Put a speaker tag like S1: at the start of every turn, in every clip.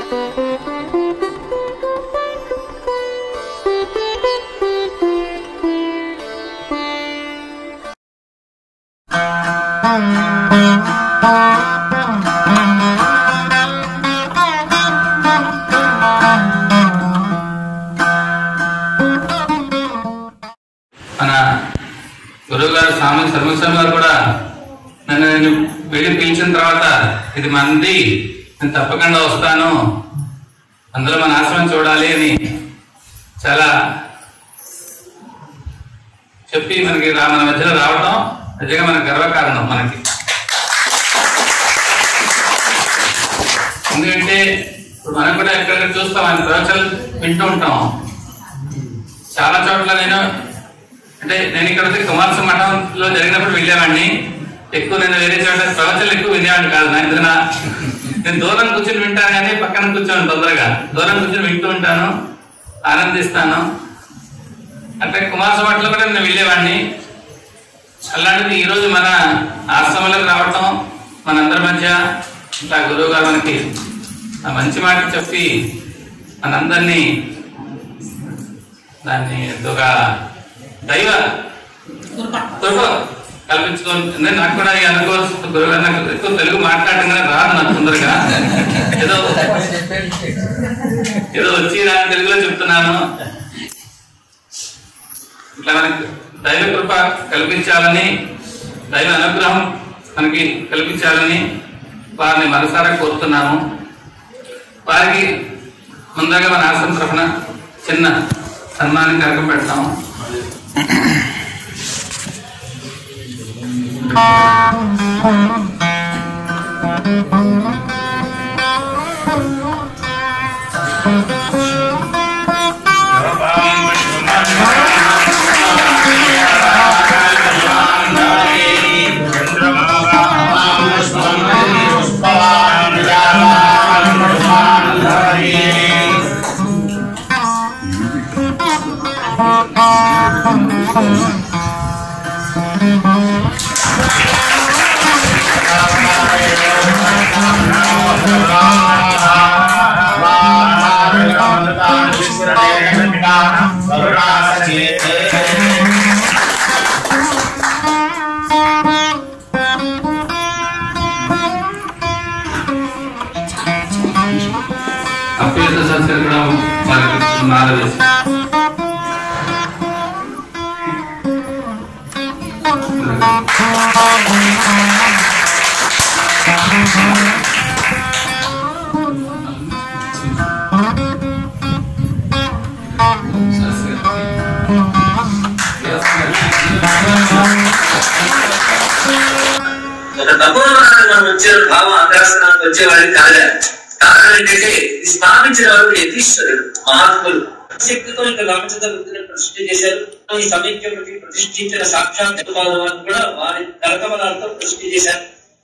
S1: మన గురువు గారు స్వామి సర్వస్వామి గారు కూడా నన్ను నేను వెళ్ళి పిలిచిన తర్వాత ఇది మంది నేను తప్పకుండా వస్తాను అందులో మన ఆశ్రమం చూడాలి అని చాలా చెప్పి మనకి రా మన మధ్యలో రావటం నిజంగా మన గర్వకారణం మనకి ఎందుకంటే ఇప్పుడు మనం కూడా ఎక్కడెక్కడ చూస్తాం ఆయన ప్రవచనాలు వింటూ ఉంటాం చాలా చోట్ల నేను అంటే నేను ఇక్కడ వచ్చి కుమారస్వామి మఠంలో జరిగినప్పుడు వెళ్ళేవాడిని ఎక్కువ నేను వేరే చోట ప్రవచనాలు ఎక్కువ వినేవాడిని కాదు నా ఎందుకు నా- నేను దూరం కూర్చొని వింటాను కానీ పక్కన కూర్చోను తొందరగా దూరం కూర్చొని వింటూ ఉంటాను ఆనందిస్తాను అట్లా కుమారస్వామి మఠంలో కూడా నేను వెళ్ళేవాడిని అలాంటిది ఈరోజు మన ఆశ్రమంలోకి రావటం మనందరి మధ్య ఇట్లా గురువు గారు మనకి ఆ మంచి మాట చెప్పి మనందరినీ దాన్ని ఎంతగా దైవ కృప కల్పించుకొని అంటే నాకు కూడా ఈ అనుకోవాల్సిన గురువు గారు నాకు ఎక్కువ తెలుగు మాట్లాడటం కానీ రాదు నాకు తొందరగా ఏదో ఏదో వచ్చి దాని తెలుగులో చెప్తున్నాను ఇట్లా మనకి దైవ కృప కల్పించాలని దైవ అనుగ్రహం మనకి కల్పించాలని వారిని మనసారా కోరుతున్నాము వారికి ముందుగా మన ఆశ్రమం తరఫున చిన్న సన్మానం కార్యక్రమం పెడతాము అప్పీత సంస్కరణ కూడా వారికి మాల వేసి
S2: ఒక తపోవనాన్ని మనం వచ్చే భావం ఆకాశనానికి వచ్చేవాడిని కాదా కారణం ఏంటంటే ఇది స్థాపించిన వాడు యతీశ్వరుడు మహాత్ములు శక్తితో ఇంకా రామచంద్ర వృత్తిని ప్రతిష్ఠ చేశారు ఈ సమీక్షకి ప్రతిష్ఠించిన సాక్షాత్ పాదవాన్ని కూడా వారి కరకమలాలతో ప్రతిష్ఠ చేశారు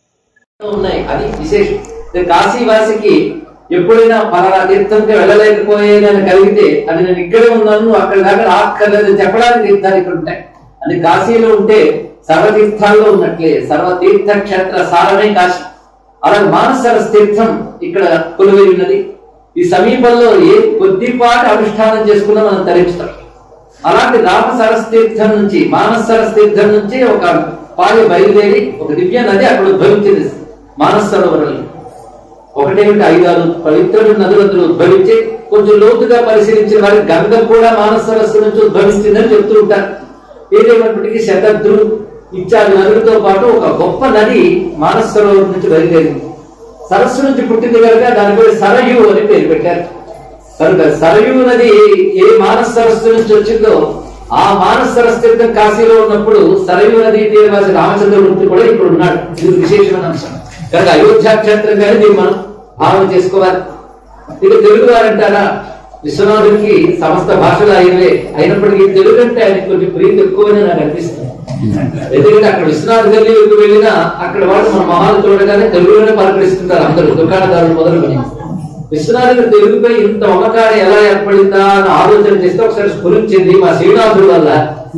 S3: ఉన్నాయి అది విశేషం ఇక కాశీవాసికి ఎప్పుడైనా పలానా తీర్థంకి వెళ్ళలేకపోయేనని కలిగితే అది నేను ఇక్కడే ఉన్నాను నువ్వు అక్కడ దాకా రాక్కర్లేదు అని చెప్పడానికి తీర్థాలు ఇక్కడ ఉంటాయి అది కాశీలో ఉంటే సర్వతీర్థాల్లో ఉన్నట్లే సర్వతీర్థ క్షేత్ర సారమే కాశీ అలాగే మానసరస్ తీర్థం ఇక్కడ కొలువై ఉన్నది ఈ సమీపంలో ఏ కొద్దిపాటి అనుష్ఠానం చేసుకున్నా మనం తరించుతాం అలాంటి రామ సరస్ తీర్థం నుంచి మానస సరస్ తీర్థం నుంచి ఒక పాలి బయలుదేరి ఒక దివ్య నది అక్కడ ఉద్భవించింది మానస సరోవరంలో ఒకటేమిటి ఐదారు పవిత్రమైన నదులు అందులో ఉద్భవించి కొంచెం లోతుగా పరిశీలించిన వారికి గంగ కూడా మానస సరస్సు నుంచి ఉద్భవిస్తుందని చెప్తూ ఉంటారు ఏదేమైనప్పటికీ శతద్రు ఇత్యాది నదులతో పాటు ఒక గొప్ప నది మానస సరోవరం నుంచి బయలుదేరింది సరస్సు నుంచి పుట్టింది కనుక దాని పేరు సరయు అని పేరు పెట్టారు కనుక సరయు నది ఏ మానస సరస్సు నుంచి వచ్చిందో ఆ మానస సరస్సు తీర్థం కాశీలో ఉన్నప్పుడు సరయు నది తీరవాసి రామచంద్రమూర్తి కూడా ఇప్పుడు ఉన్నాడు ఇది విశేషమైన అంశం కనుక అయోధ్య క్షేత్రంగానే దీన్ని మనం భావన చేసుకోవాలి ఇక తెలుగు వారంటారా విశ్వనాథుడికి సమస్త భాషలు అయినవే అయినప్పటికీ తెలుగు అంటే ఆయనకి కొంచెం ప్రీతి ఎక్కువని నాకు అనిపిస్తుంది ఎందుకంటే అక్కడ విశ్వనాథ్ గల్లి ఎందుకు వెళ్ళినా అక్కడ వాళ్ళు మన మొహాలు చూడగానే తెలుగులోనే పలకరిస్తుంటారు అందరూ దుకాణదారులు మొదలుకొని విశ్వనాథుడు తెలుగుపై ఇంత మమకారం ఎలా ఏర్పడిందా అని ఆలోచన చేస్తే ఒకసారి స్ఫురించింది మా శ్రీనాథుడు వల్ల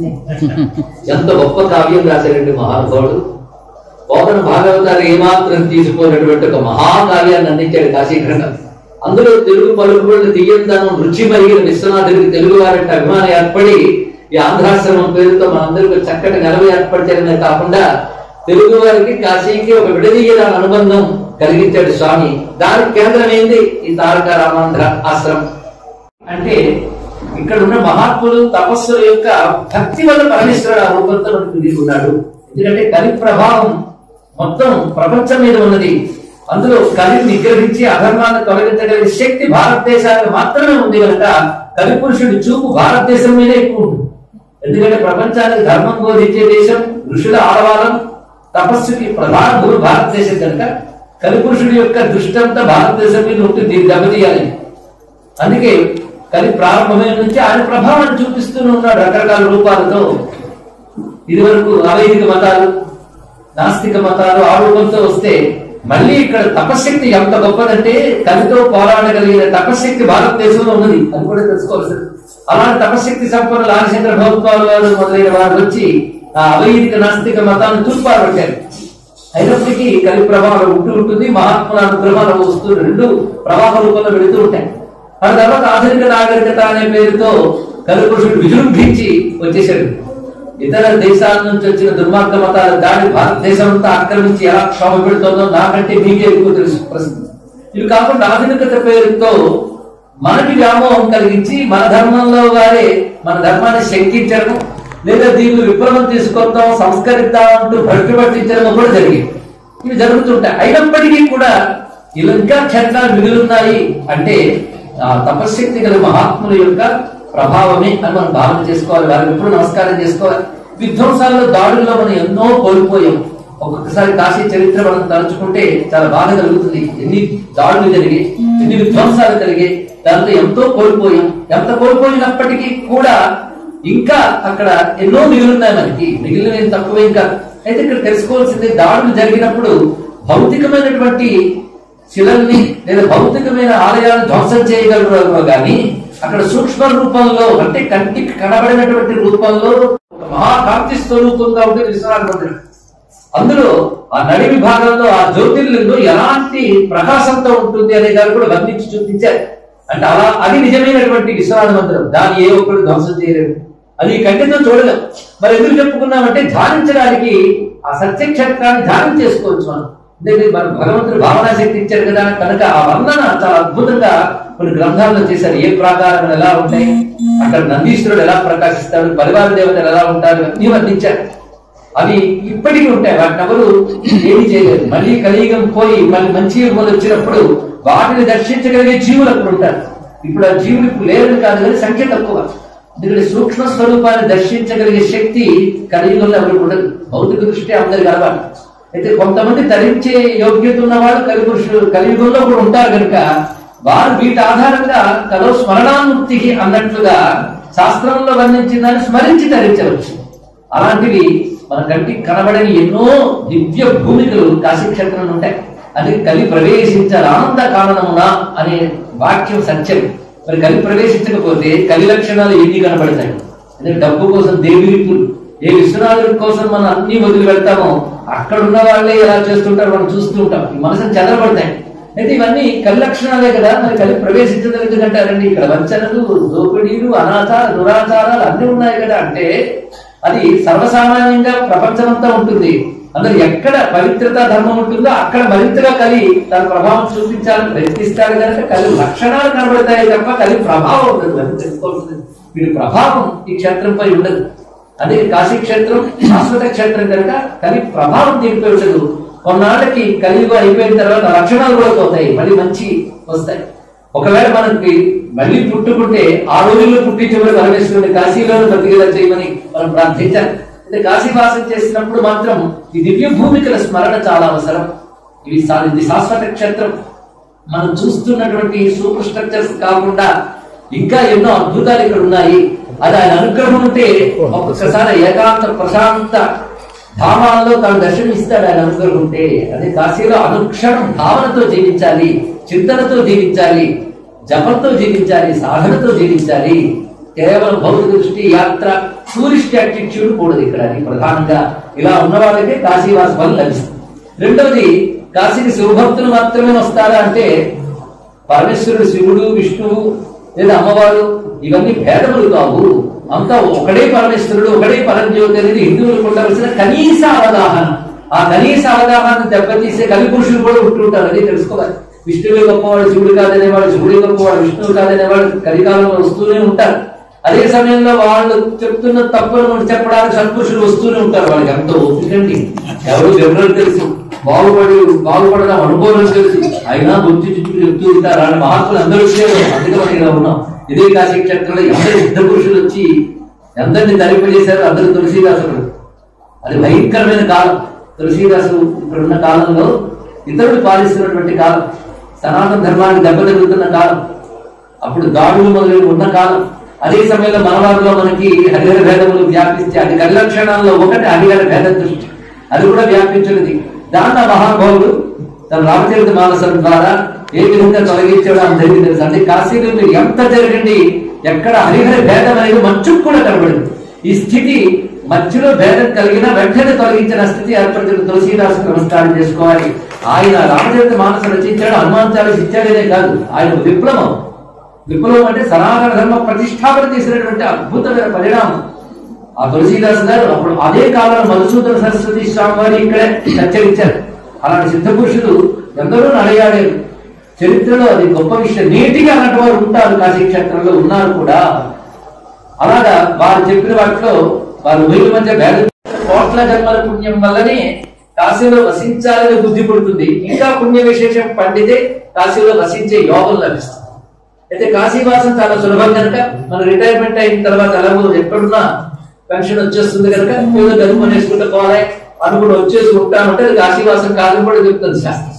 S3: ఎంత గొప్ప కావ్యం రాశారండి మహానుభావుడు పోతన భాగవతాలు ఏమాత్రం తీసిపోయినటువంటి ఒక మహాకావ్యాన్ని అందించాడు కాశీఖండం అందులో తెలుగు పలుకుబడిన తీయందనం రుచి మరిగిన విశ్వనాథుడికి తెలుగు వారంటే అభిమానం ఏర్పడి ఈ ఆంధ్రాశ్రమం పేరుతో మనందరికీ ఒక చక్కటి నెలవు ఏర్పడితేనే కాకుండా తెలుగు వారికి కాశీకి ఒక విడదీయరాని అనుబంధం కలిగించాడు స్వామి దానికి కేంద్రం ఏంది ఈ తారక రామాంధ్ర ఆశ్రమం అంటే ఇక్కడ ఉన్న మహాత్ములు తపస్సుల యొక్క భక్తి వల్ల పరమేశ్వరుడు ఆ రూపంతో మనకు తిరిగి ఉన్నాడు ఎందుకంటే కలి ప్రభావం మొత్తం ప్రపంచం మీద ఉన్నది అందులో కలిని నిగ్రహించి అధర్మాన్ని తొలగించగలిగే శక్తి భారతదేశానికి మాత్రమే ఉంది కనుక కలి పురుషుడి చూపు భారతదేశం మీద ఎక్కువ ఉంటుంది ఎందుకంటే ప్రపంచానికి ధర్మం బోధించే దేశం ఋషుల ఆడవాళ్ళం తపస్సుకి ప్రధాన గురు భారతదేశం కనుక కలిపురుషుడి యొక్క దృష్టంతా భారతదేశం మీద ఉంటుంది దీన్ని దెబ్బతీయాలి అందుకే కలి ప్రారంభమైన నుంచి ఆయన ప్రభావాన్ని చూపిస్తూనే ఉన్నాడు రకరకాల రూపాలతో ఇదివరకు అవైదిక మతాలు నాస్తిక మతాలు ఆ రూపంతో వస్తే మళ్ళీ ఇక్కడ తపశక్తి ఎంత గొప్పదంటే కలితో పోరాడగలిగిన తపశక్తి భారతదేశంలో ఉన్నది అది కూడా తెలుసుకోవాల్సింది అలాంటి తపశక్తి సంపన్నులు ఆదిశంకర భగవత్పాల్ వారు మొదలైన వారు వచ్చి ఆ అవైదిక నాస్తిక మతాన్ని తూర్పారబట్టారు అయినప్పటికీ కలి ప్రభావం ఉంటూ ఉంటుంది మహాత్ముల అనుగ్రహాలు వస్తూ రెండు ప్రవాహ రూపంలో వెళుతూ ఉంటాయి ఆ తర్వాత ఆధునిక నాగరికత అనే పేరుతో కలిపురుషుడు విజృంభించి వచ్చేసాడు ఇతర దేశాల నుంచి వచ్చిన దుర్మార్గ మతాల దాడి భారతదేశం అంతా ఆక్రమించి ఎలా క్షోభ పెడుతుందో నాకంటే మీకే ఎక్కువ తెలుసు ప్రశ్న ఇవి కాకుండా ఆధునికత పేరుతో మనకి వ్యామోహం కలిగించి మన ధర్మంలో వారే మన ధర్మాన్ని శంకించడం లేదా దీన్ని విప్లవం తీసుకొద్దాం సంస్కరిద్దాం అంటూ భక్తి పట్టించడం కూడా జరిగింది ఇవి జరుగుతుంటాయి అయినప్పటికీ కూడా ఇలా ఇంకా క్షేత్రాలు మిగిలిన్నాయి అంటే ఆ తపశక్తి గల మహాత్ముల యొక్క ప్రభావమే అని మనం భావన చేసుకోవాలి వారికి ఎప్పుడు నమస్కారం చేసుకోవాలి విధ్వంసాల్లో దాడుల్లో మనం ఎన్నో కోల్పోయాం ఒక్కొక్కసారి కాశీ చరిత్ర మనం తలుచుకుంటే చాలా బాధ కలుగుతుంది ఎన్ని దాడులు జరిగి ఎన్ని విధ్వంసాలు కలిగాయి దాంతో ఎంతో కోల్పోయాం ఎంత కోల్పోయినప్పటికీ కూడా ఇంకా అక్కడ ఎన్నో మిగిలిన్నాయి మనకి మిగిలిన తక్కువ ఇంకా అయితే ఇక్కడ తెలుసుకోవాల్సింది దాడులు జరిగినప్పుడు భౌతికమైనటువంటి శిలల్ని లేదా భౌతికమైన ఆలయాలను ధ్వంసం చేయగలరు కానీ అక్కడ సూక్ష్మ రూపంలో అంటే కంటికి కనబడినటువంటి రూపంలో ఒక మహాకాంతి స్వరూపంగా ఉంటుంది విశ్వనాథ మందిరం అందులో ఆ నడిమి భాగంలో ఆ జ్యోతిర్లింగం ఎలాంటి ప్రకాశంతో ఉంటుంది అనే దాన్ని కూడా వర్ణించి చూపించారు అంటే అలా అది నిజమైనటువంటి విశ్వనాథ మందిరం దాన్ని ఏ ఒక్కరు ధ్వంసం చేయలేరు అది ఈ కంటితో చూడలేం మరి ఎందుకు చెప్పుకున్నామంటే ధ్యానించడానికి ఆ సత్యక్షేత్రాన్ని ధ్యానం చేసుకోవచ్చు మనం ఎందుకంటే మన భగవంతుడు భావనా శక్తి ఇచ్చారు కదా కనుక ఆ వర్ణన చాలా అద్భుతంగా కొన్ని గ్రంథాల్లో చేశారు ఏ ప్రాకారం ఎలా ఉంటాయి అక్కడ నందీశ్వరుడు ఎలా ప్రకాశిస్తాడు పరివార దేవతలు ఎలా ఉంటారు అన్ని వర్ణించారు అవి ఇప్పటికీ ఉంటాయి వాటిని ఎవరు ఏమి చేయలేదు మళ్ళీ కలియుగం పోయి మళ్ళీ మంచి యుగములు వచ్చినప్పుడు వాటిని దర్శించగలిగే జీవులు అక్కడ ఉంటారు ఇప్పుడు ఆ జీవులు ఇప్పుడు లేరని కాదు కానీ సంఖ్య తక్కువ ఎందుకంటే సూక్ష్మ స్వరూపాన్ని దర్శించగలిగే శక్తి కలియుగంలో ఎవరికి ఉండదు భౌతిక దృష్టి అందరికి అలవాటు అయితే కొంతమంది తరించే యోగ్యత ఉన్న వాళ్ళు కలిపురుషులు కలియుగంలో కూడా ఉంటారు కనుక వారు వీటి ఆధారంగా కలో స్మరణానుక్తికి అన్నట్లుగా శాస్త్రంలో వర్ణించిన దాన్ని స్మరించి తరించవచ్చు అలాంటివి మన కంటికి కనబడని ఎన్నో దివ్య భూమికలు కాశీక్షేత్రంలో ఉంటాయి అది కలి ప్రవేశించాలి ఆనంద కారణమున అనే వాక్యం సత్యం మరి కలి ప్రవేశించకపోతే కలి లక్షణాలు ఎన్ని కనబడతాయి అదే డబ్బు కోసం దేవిరిపులు ఏ విశ్వనాథుడి కోసం మనం అన్ని వదిలి వెళ్తామో అక్కడ ఉన్న వాళ్ళే ఎలా చేస్తుంటారో మనం చూస్తూ ఉంటాం ఈ మనసుని చెదరబడతాయి అయితే ఇవన్నీ కలి లక్షణాలే కదా మరి కలి ప్రవేశించడం ఎందుకంటారండి ఇక్కడ వంచనలు దోపిడీలు అనాచార దురాచారాలు అన్ని ఉన్నాయి కదా అంటే అది సర్వసామాన్యంగా ప్రపంచమంతా ఉంటుంది అందరు ఎక్కడ పవిత్రత ధర్మం ఉంటుందో అక్కడ మరింతగా కలి తన ప్రభావం చూపించాలని ప్రయత్నిస్తాడు కనుక కలి లక్షణాలు కనబడతాయి తప్ప కలి ప్రభావం ఉండదు అని తెలుసుకోవాల్సింది వీడి ప్రభావం ఈ క్షేత్రంపై ఉండదు అదే కాశీ క్షేత్రం శాశ్వత క్షేత్రం కనుక కలి ప్రభావం దీనిపై ఉండదు కొన్నాళ్ళకి కలియుగం అయిపోయిన తర్వాత లక్షణాలు కూడా పోతాయి మళ్ళీ మంచి వస్తాయి ఒకవేళ మనకి మళ్ళీ పుట్టుకుంటే ఆ రోజుల్లో పుట్టించమని పరమేశ్వరుని కాశీలో బతికేలా చేయమని మనం ప్రార్థించాలి అయితే కాశీవాసం చేసినప్పుడు మాత్రం ఈ దివ్య భూమికల స్మరణ చాలా అవసరం ఇవి సా- ఇది శాశ్వత క్షేత్రం మనం చూస్తున్నటువంటి సూపర్ స్ట్రక్చర్స్ కాకుండా ఇంకా ఎన్నో అద్భుతాలు ఇక్కడ ఉన్నాయి అది ఆయన అనుగ్రహం ఉంటే ఒక్కొక్కసారి ఏకాంత ప్రశాంత ధామాల్లో తాను దర్శనం ఇస్తాడు ఆయన అనుగ్రహం ఉంటే అదే కాశీలో అనుక్షణం భావనతో జీవించాలి చింతనతో జీవించాలి జపంతో జీవించాలి సాధనతో జీవించాలి కేవలం భౌతిక దృష్టి యాత్ర టూరిస్ట్ యాటిట్యూడ్ కూడదు ఇక్కడ అది ప్రధానంగా ఇలా ఉన్న వాళ్ళకే కాశీవాస ఫలం లభిస్తుంది రెండవది కాశీకి శివభక్తులు మాత్రమే వస్తారా అంటే పరమేశ్వరుడు శివుడు విష్ణువు లేదా అమ్మవారు ఇవన్నీ భేదములు కావు అంతా ఒకడే పరమేశ్వరుడు ఒకడే పరంజ్యోతి అనేది హిందువులకు ఉండవలసిన కనీస అవగాహన ఆ కనీస అవగాహన దెబ్బతీసే కలిపురుషులు కూడా ఉంటుంటారు అది తెలుసుకోవాలి విష్ణువే గొప్పవాడు శివుడు కాదనేవాడు శివుడే గొప్పవాడు విష్ణువు కాదనేవాడు కలికాలంలో వస్తూనే ఉంటారు అదే సమయంలో వాళ్ళు చెప్తున్న తప్పులను చెప్పడానికి సత్పురుషులు వస్తూనే ఉంటారు వాళ్ళకి ఎంతో ఓపికండి ఎవరు వివరాలు తెలుసు బాగుపడి బాగుపడడం అనుభవం తెలుసు అయినా గుర్తు చుట్టూ చెప్తూ ఉంటారు వాళ్ళ మహాత్ములు అందరూ వచ్చేవారు అందుకే మనం ఇలా ఉన్నాం ఇదే కాశీ క్షేత్రంలో ఎందరు సిద్ధ పురుషులు వచ్చి ఎందరిని ధరింపజేశారు అందరూ తులసీదాసుడు అది భయంకరమైన కాలం తులసీదాసు ఇప్పుడున్న కాలంలో ఇతరులు పాలిస్తున్నటువంటి కాలం సనాతన ధర్మానికి దెబ్బ తగులుతున్న కాలం అప్పుడు దాడులు మొదలైన ఉన్న కాలం అదే సమయంలో మనవారిలో మనకి హరిహర భేదములు వ్యాపిస్తే అది కళ్యాణాల్లో ఒకటి హరిహర భేద దృష్టి అది కూడా వ్యాపించినది దాన్న మహానుభావుడు తన రామచరిత మానసం ద్వారా ఏ విధంగా తొలగించడం అందరికీ తెలుసు అంటే కాశీలో మీరు ఎంత జరగండి ఎక్కడ హరిహర భేదం అనేది మచ్చుకు కూడా కనబడింది ఈ స్థితి మధ్యలో భేదం కలిగిన వెంటనే తొలగించిన స్థితి ఏర్పడుతున్న తులసీదాసు నమస్కారం చేసుకోవాలి ఆయన రామచరిత మానస రచించాడు హనుమాన్ చాలీస్ ఇచ్చాడనే కాదు ఆయన ఒక విప్లవం విప్లవం అంటే సనాతన ధర్మ ప్రతిష్టాపన చేసినటువంటి అద్భుతమైన పరిణామం ఆ తులసీదాస్ గారు అప్పుడు అదే కాలంలో మధుసూదన సరస్వతి స్వామి వారు ఇక్కడే సంచరించారు అలాంటి సిద్ధ పురుషులు ఎందరో నడయాడారు చరిత్రలో అది గొప్ప విషయం నేటిగా అలాంటి వారు ఉంటారు కాశీ క్షేత్రంలో ఉన్నారు కూడా అలాగా వారు చెప్పిన వాటిలో వారు ఉభయుల మధ్య భేద కోట్ల జన్మల పుణ్యం వల్లనే కాశీలో వసించాలని బుద్ధి పుడుతుంది ఇంకా పుణ్య విశేషం పండితే కాశీలో వసించే యోగం లభిస్తుంది అయితే కాశీవాసం చాలా సులభం కనుక మన రిటైర్మెంట్ అయిన తర్వాత ఎలాగో ఎక్కడున్నా పెన్షన్ వచ్చేస్తుంది కనుక ఏదో గదుపు అనేసుకుంటే పోలే అనుకుని వచ్చేసి ఉంటామంటే అది కాశీవాసం కాదని కూడా చెప్తుంది శాస్త్రం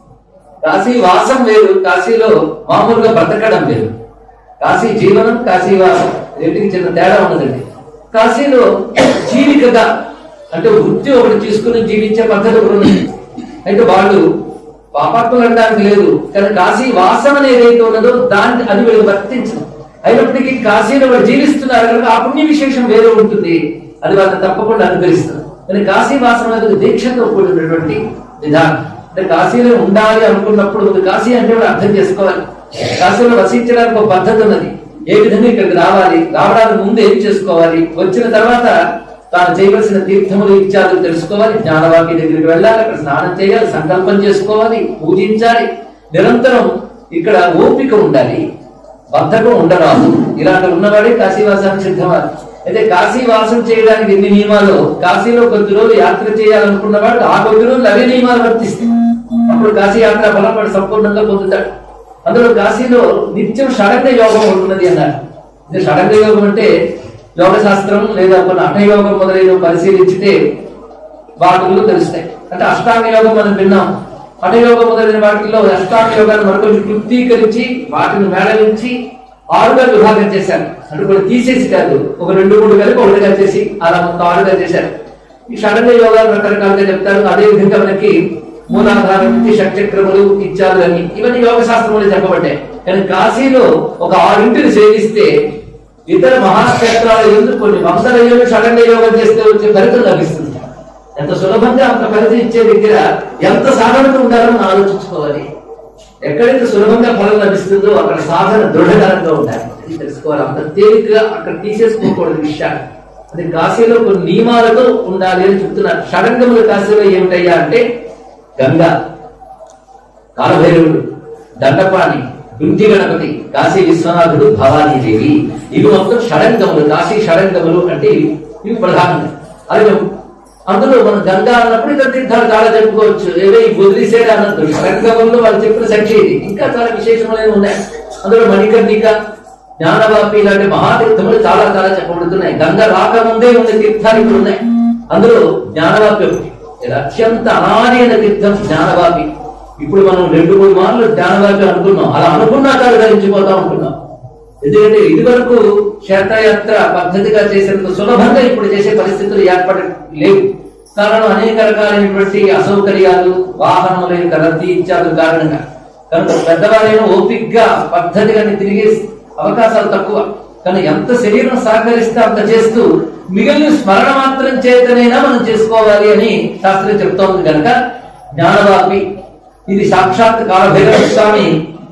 S3: కాశీ వాసం వేరు కాశీలో మామూలుగా బ్రతకడం వేరు కాశీ జీవనం కాశీ వాసం రెండింటికి చిన్న తేడా ఉన్నదండి కాశీలో జీవికగా అంటే వృత్తి ఒకటి తీసుకుని జీవించే పద్ధతి ఒకటి ఉంది అయితే వాళ్ళు పాపాత్మలు అనడానికి లేదు కానీ కాశీ వాసం అనేది ఏదైతే ఉన్నదో దాన్ని అది వీళ్ళు వర్తించదు అయినప్పటికీ కాశీలో వాళ్ళు జీవిస్తున్నారు కనుక ఆ పుణ్య విశేషం వేరే ఉంటుంది అది వాళ్ళని తప్పకుండా అనుకరిస్తుంది కానీ కాశీ వాసం అనేది దీక్షతో కూడినటువంటి విధానం అంటే కాశీలో ఉండాలి అనుకున్నప్పుడు ముందు కాశీ అంటే కూడా అర్థం చేసుకోవాలి కాశీలో వసించడానికి ఒక పద్ధతి ఉన్నది ఏ విధంగా ఇక్కడికి రావాలి రావడానికి ముందు ఏం చేసుకోవాలి వచ్చిన తర్వాత తాను చేయవలసిన తీర్థములు ఇత్యాదులు తెలుసుకోవాలి జ్ఞానవాకి దగ్గరికి వెళ్ళాలి అక్కడ స్నానం చేయాలి సంకల్పం చేసుకోవాలి పూజించాలి నిరంతరం ఇక్కడ ఓపిక ఉండాలి బద్ధకం ఉండరాదు ఇలాంటి ఉన్నవాడే కాశీవాసానికి సిద్ధవాలి అయితే కాశీవాసం చేయడానికి ఎన్ని నియమాలు కాశీలో కొద్ది రోజులు యాత్ర చేయాలనుకున్నవాడు ఆ కొద్ది రోజులు అవే నియమాలు వర్తిస్తాయి అప్పుడు కాశీ యాత్ర ఫలం వాడు సంపూర్ణంగా పొందుతాడు అందులో కాశీలో నిత్యం షడంగ యోగం ఉంటున్నది అన్నారు ఇది షడంగ యోగం అంటే యోగ శాస్త్రం లేదా కొన్ని అటయోగం మొదలైన పరిశీలించితే వాటిల్లో తెలుస్తాయి అంటే అష్టాంగ యోగం మనం విన్నాం హఠయోగం మొదలైన వాటిల్లో అష్టాంగ యోగాన్ని మరికొంచెం క్లుప్తీకరించి వాటిని మేళవించి ఆరుగా విభాగం చేశారు అంటే కొన్ని తీసేసి కాదు ఒక రెండు మూడు కలిపి ఒకటిగా చేసి అలా మొత్తం ఆరుగా చేశారు ఈ షడంగ యోగాలు రకరకాలుగా చెప్తారు అదే విధంగా మనకి మూలాధారం నుంచి షట్చక్రములు ఇత్యాదులన్నీ ఇవన్నీ యోగ శాస్త్రంలో చెప్పబడ్డాయి కానీ కాశీలో ఒక ఆరింటిని సేవిస్తే ఇతర మహాక్షేత్రాల ఎందుకు కొన్ని వందల ఏళ్ళు షడంగ యోగం చేస్తే వచ్చే ఫలితం లభిస్తుంది ఎంత సులభంగా అంత ఫలితం ఇచ్చే దగ్గర ఎంత సాధనతో ఉండాలో మనం ఆలోచించుకోవాలి ఎక్కడైతే సులభంగా ఫలం లభిస్తుందో అక్కడ సాధన దృఢతరంగా ఉండాలి ఇది తెలుసుకోవాలి అంత తేలికగా అక్కడ తీసేసుకోకూడదు విషయాలు అది కాశీలో కొన్ని నియమాలతో ఉండాలి అని చెప్తున్నారు షడంగములు కాశీలో ఏమిటయ్యా అంటే గంగా కాలభైరవుడు దండపాణి కుంటి గణపతి కాశీ విశ్వనాథుడు భవానీదేవి ఇవి మొత్తం షడంగములు కాశీ షడంగములు అంటే ఇవి ఇవి ప్రధానంగా అలాగే అందులో మనం గంగా అన్నప్పుడు ఇతర తీర్థాలు చాలా చెప్పుకోవచ్చు ఏదో ఈ వదిలిసేడు అన్నట్టు షడంగములు వాళ్ళు చెప్పిన సంఖ్య ఇది ఇంకా చాలా విశేషమైనవి ఉన్నాయి అందులో మణికర్ణిక జ్ఞానవాపి ఇలాంటి మహాతీర్థములు చాలా చాలా చెప్పబడుతున్నాయి గంగ రాకముందే ఉన్న తీర్థాలు ఇప్పుడు ఉన్నాయి అందులో జ్ఞానవాపి ఒకటి ఇది అత్యంత అనాది అయిన తీర్థం జ్ఞానవాపి ఇప్పుడు మనం రెండు మూడు మార్లు జ్ఞానవాపి అనుకున్నాం అలా అనుకున్నా కాదు ధరించిపోతా ఉంటున్నాం ఎందుకంటే ఇది వరకు క్షేత్రయాత్ర పద్ధతిగా చేసేందుకు సులభంగా ఇప్పుడు చేసే పరిస్థితులు ఏర్పడ లేవు కారణం అనేక రకాలైనటువంటి అసౌకర్యాలు వాహనముల యొక్క రద్దీ ఇత్యాదుల కారణంగా కనుక పెద్దవారైన ఓపిగ్గా పద్ధతిగా తిరిగే అవకాశాలు తక్కువ కానీ ఎంత శరీరం సహకరిస్తే అంత చేస్తూ మిగిలిన స్మరణ మాత్రం చేతనైనా మనం చేసుకోవాలి అని శాస్త్రం చెప్తోంది కనుక జ్ఞానవాపి ఇది సాక్షాత్ కాలభైరవ స్వామి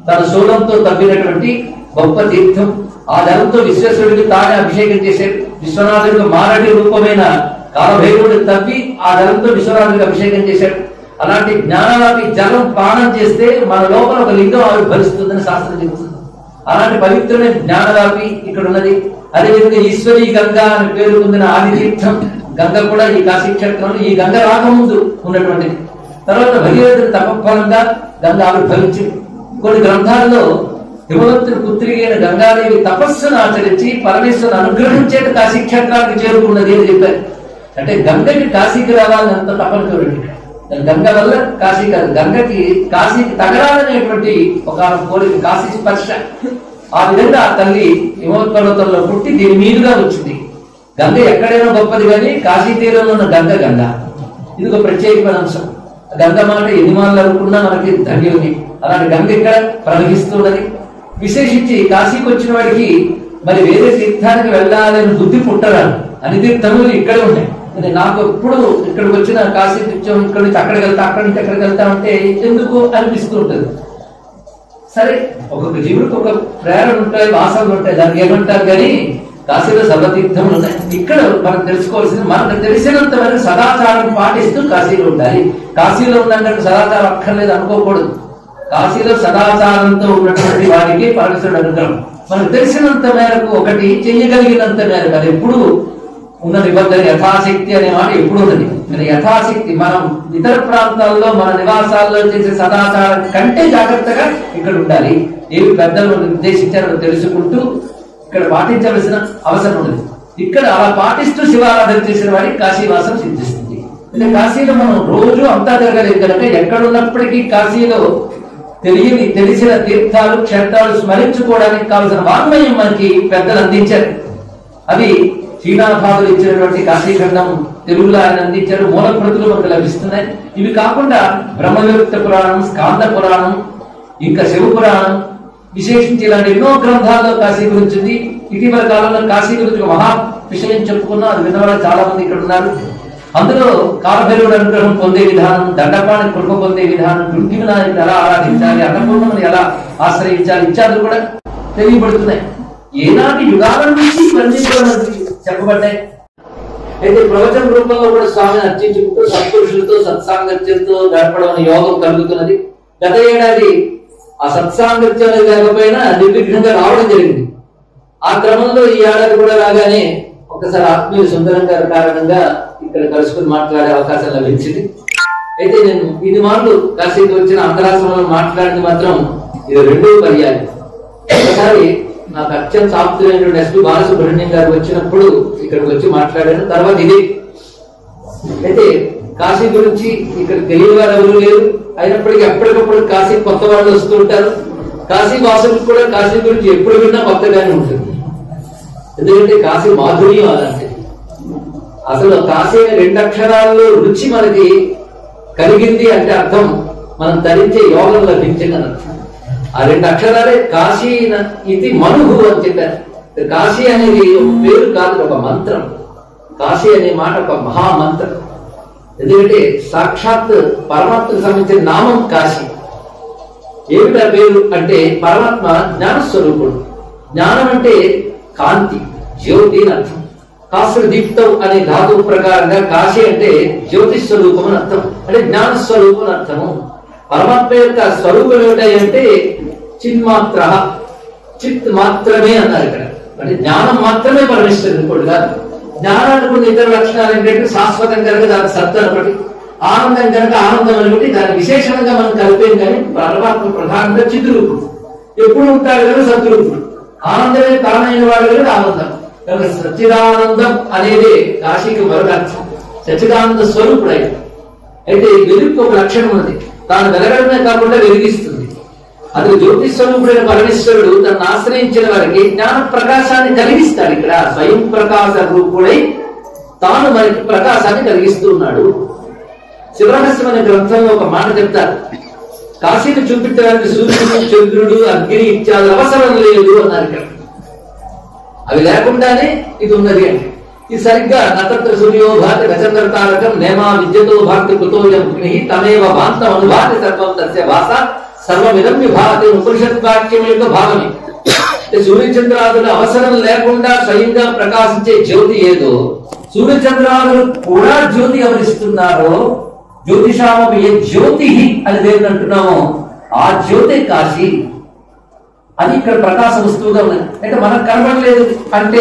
S3: తన శూలంతో తవ్వినటువంటి గొప్ప తీర్థం ఆ జలంతో విశ్వేశ్వరుడికి తానే అభిషేకం చేశాడు విశ్వనాథుడికి మారటి రూపమైన కాలభైరుడు తవ్వి ఆ జలంతో విశ్వనాథుడికి అభిషేకం చేశాడు అలాంటి జ్ఞానాలకి జలం పానం చేస్తే మన లోపల ఒక లింగం ఆవిర్భవిస్తుందని శాస్త్రం చెబుతుంది అలాంటి పవిత్రమైన జ్ఞానవాపి ఇక్కడ ఉన్నది అదేవిధంగా ఈశ్వరి గంగా అని పేరు పొందిన ఆది తీర్థం గంగ కూడా ఈ కాశీ క్షేత్రంలో ఈ గంగ రాకముందు ఉన్నటువంటిది తర్వాత భగీరథుడి తపఫలంగా గంగ ఆవిర్భవించింది కొన్ని గ్రంథాల్లో హిమవంతుని పుత్రిక అయిన గంగాదేవి తపస్సును ఆచరించి పరమేశ్వరుని అనుగ్రహించేట కాశీ క్షేత్రానికి చేరుకున్నది అని చెప్పారు అంటే గంగకి కాశీకి రావాలని అంత తపన చూడండి గంగ వల్ల కాశీ కాదు గంగకి కాశీకి తగరాలనేటువంటి ఒక కోరిక కాశీ స్పర్శ ఆ విధంగా ఆ తల్లి హిమోత్పర్వతంలో పుట్టి దీని మీదుగా వచ్చింది గంగ ఎక్కడైనా గొప్పది కానీ కాశీ తీరంలో ఉన్న గంగ గంగ ఇది ఒక ప్రత్యేకమైన అంశం గంగ మాట ఎన్ని మాటలు అనుకున్నా మనకి ధన్యుని అలాంటి గంగ ఇక్కడ ప్రవహిస్తున్నది విశేషించి కాశీకి వచ్చిన వాడికి మరి వేరే తీర్థానికి వెళ్ళాలని బుద్ధి పుట్టరాదు అన్ని తీర్థములు ఇక్కడే ఉన్నాయి మరి నాకు ఎప్పుడు ఇక్కడికి వచ్చిన కాశీ తీర్థం ఇక్కడ నుంచి అక్కడికి వెళ్తా అక్కడి నుంచి అక్కడికి వెళ్తా అంటే ఎందుకు అనిపిస్తూ ఉంటుంది సరే ఒక్కొక్క జీవుడికి ఒక ప్రేరణ ఉంటాయి వాసనలు ఉంటాయి దానికి ఏమంటారు కానీ కాశీలో సర్వతీర్థములు ఉన్నాయి ఇక్కడ మనం తెలుసుకోవాల్సింది మనకు తెలిసినంత వరకు సదాచారం పాటిస్తూ కాశీలో ఉండాలి కాశీలో ఉన్నందుకు సదాచారం అక్కర్లేదు అనుకోకూడదు కాశీలో సదాచారంతో ఉన్నటువంటి వారికి పరమేశ్వరుడు అనుగ్రహం మనకు తెలిసినంత మేరకు ఒకటి చెయ్యగలిగినంత మేరకు అది ఎప్పుడు ఉన్న నిబంధన యథాశక్తి అనే మాట ఎప్పుడు ఉన్నది మరి యథాశక్తి మనం ఇతర ప్రాంతాల్లో మన నివాసాల్లో చేసే సదాచారం కంటే జాగ్రత్తగా ఇక్కడ ఉండాలి ఏవి పెద్దలు నిర్దేశించారో తెలుసుకుంటూ ఇక్కడ పాటించవలసిన అవసరం ఉన్నది ఇక్కడ అలా పాటిస్తూ శివారాధన చేసిన వారికి కాశీవాసం సిద్ధిస్తుంది అంటే కాశీలో మనం రోజు అంతా జరగలేదు కనుక ఎక్కడున్నప్పటికీ కాశీలో తెలియని తెలిసిన తీర్థాలు క్షేత్రాలు స్మరించుకోవడానికి కావలసిన వాంగ్మయం మనకి పెద్దలు అందించారు అవి శ్రీనాథాదులు ఇచ్చినటువంటి కాశీఖండం తెలుగులో ఆయన అందించారు మూల ప్రతులు మనకు లభిస్తున్నాయి ఇవి కాకుండా బ్రహ్మవిరుక్త పురాణం స్కాంద పురాణం ఇంకా శివ పురాణం విశేషించి ఇలాంటి ఎన్నో గ్రంథాల్లో కాశీ గురించి ఉంది ఇటీవల కాలంలో కాశీ గురించి ఒక మహా విషయం చెప్పుకున్నాం అది విన్నవాళ్ళు చాలా మంది ఇక్కడ ఉన్నారు అందులో కాలభైరవుడు అనుగ్రహం పొందే విధానం దండపాణి కృప పొందే విధానం దుర్గి వినాయకుని ఎలా ఆరాధించాలి అన్నపూర్ణను ఎలా ఆశ్రయించాలి ఇత్యాదులు కూడా తెలియబడుతున్నాయి ఏనాటి యుగాల నుంచి ఇవన్నీ కూడా మనకి చెప్పబడ్డాయి అయితే ప్రవచన రూపంలో కూడా స్వామిని అర్చించుకుంటూ సత్పురుషులతో సత్సాంగత్యంతో గడపడం అనే యోగం కలుగుతున్నది గత ఏడాది ఆ సత్సాంగత్యం అనేది లేకపోయినా నిర్విఘ్నంగా రావడం జరిగింది ఆ క్రమంలో ఈ ఏడాది కూడా రాగానే ఒకసారి ఆత్మీయ సుందరం గారి కారణంగా ఇక్కడ కలుసుకుని మాట్లాడే అవకాశం లభించింది అయితే నేను ఇది మార్లు కాశీకి వచ్చిన అంతరాశ్రమంలో మాట్లాడింది మాత్రం ఇది రెండో పర్యాయం ఒకసారి నాకు అత్యంత ఆప్తులైనటువంటి ఎస్పి బాలసుబ్రహ్మణ్యం గారు వచ్చినప్పుడు ఇక్కడికి వచ్చి మాట్లాడాను తర్వాత ఇది అయితే కాశీ గురించి ఇక్కడ తెలియని వారు ఎవరు లేరు అయినప్పటికీ ఎప్పటికప్పుడు కాశీ కొత్త వాళ్ళు వస్తూ ఉంటారు కాశీ వాసులకు కూడా కాశీ గురించి ఎప్పుడు విన్నా కొత్తగానే ఉంటుంది ఎందుకంటే కాశీ మాధుర్యం అలాంటిది అసలు కాశీ అనే రెండు అక్షరాల్లో రుచి మనకి కలిగింది అంటే అర్థం మనం ధరించే యోగం లభించిందని అర్థం ఆ రెండు అక్షరాలే కాశీ న- ఇది మనుహు అని చెప్పారు కాశీ అనేది ఒక పేరు కాదు ఒక మంత్రం కాశీ అనే మాట ఒక మహామంత్రం ఎందుకంటే సాక్షాత్ పరమాత్మకు సంబంధించిన నామం కాశీ ఏమిటా పేరు అంటే పరమాత్మ జ్ఞానస్వరూపుడు జ్ఞానం అంటే కాంతి జ్యోతి అని అర్థం కాసుడు దీప్తం అనే ధాతువు ప్రకారంగా కాశీ అంటే జ్యోతి స్వరూపం అని అర్థం అంటే జ్ఞాన స్వరూపం అని అర్థము పరమాత్మ యొక్క స్వరూపం ఏమిటాయి అంటే చిన్మాత్ర చిత్ మాత్రమే అన్నారు ఇక్కడ అంటే జ్ఞానం మాత్రమే పరమేశ్వరుడు ఇంకోటి కాదు జ్ఞానానికి ఉన్న ఇతర లక్షణాలు ఏంటంటే శాశ్వతం కనుక దాని సత్తు ఒకటి ఆనందం కనుక ఆనందం అనుకుంటే దాని విశేషంగా మనం కలిపేం కానీ పరమాత్మ ప్రధానంగా చిద్రూపుడు ఎప్పుడు ఉంటాడు కదా సద్రూపుడు ఆనందమే కారణమైన వాడు కదా ఆనందం కనుక సచ్చిదానందం అనేది కాశీకి మరొక అర్థం సచ్చిదానంద స్వరూపుడు ఆయన అయితే వెలుగుకి ఒక లక్షణం ఉంది తాను వెలగడమే కాకుండా వెలిగిస్తుంది అది జ్యోతి స్వరూపుడైన పరమేశ్వరుడు తనను ఆశ్రయించిన వారికి జ్ఞాన ప్రకాశాన్ని కలిగిస్తాడు ఇక్కడ స్వయం ప్రకాశ రూపుడై తాను మనకి ప్రకాశాన్ని కలిగిస్తూ ఉన్నాడు శివరహస్యం అనే గ్రంథంలో ఒక మాట చెప్తారు కాశీని చూపించడానికి సూర్యుడు చంద్రుడు అగ్ని ఇత్యాదులు అవసరం లేదు అన్నారు ఇక్కడ అవి లేకుండానే ఇది ఉన్నది అంటే ఇది సరిగ్గా నక్షత్ర సూర్యో భాతి గచంద్ర తారకం నేమా విద్యతో భాక్తి కృతోయం అగ్ని తమేవ భాంతం అనుభాతి సర్వం తస్య భాష సర్వమిదం విభాతి ఉపనిషత్ వాక్యం యొక్క భావమే అంటే సూర్యచంద్రాదుల అవసరం లేకుండా స్వయంగా ప్రకాశించే జ్యోతి ఏదో సూర్యచంద్రాదులు కూడా జ్యోతి ఎవరిస్తున్నారో జ్యోతిషామపు ఏ జ్యోతి అని దేని అంటున్నామో ఆ జ్యోతి కాశీ అది ఇక్కడ ప్రకాశ వస్తువుగా ఉన్నది అంటే మనకు కనబడలేదు అంటే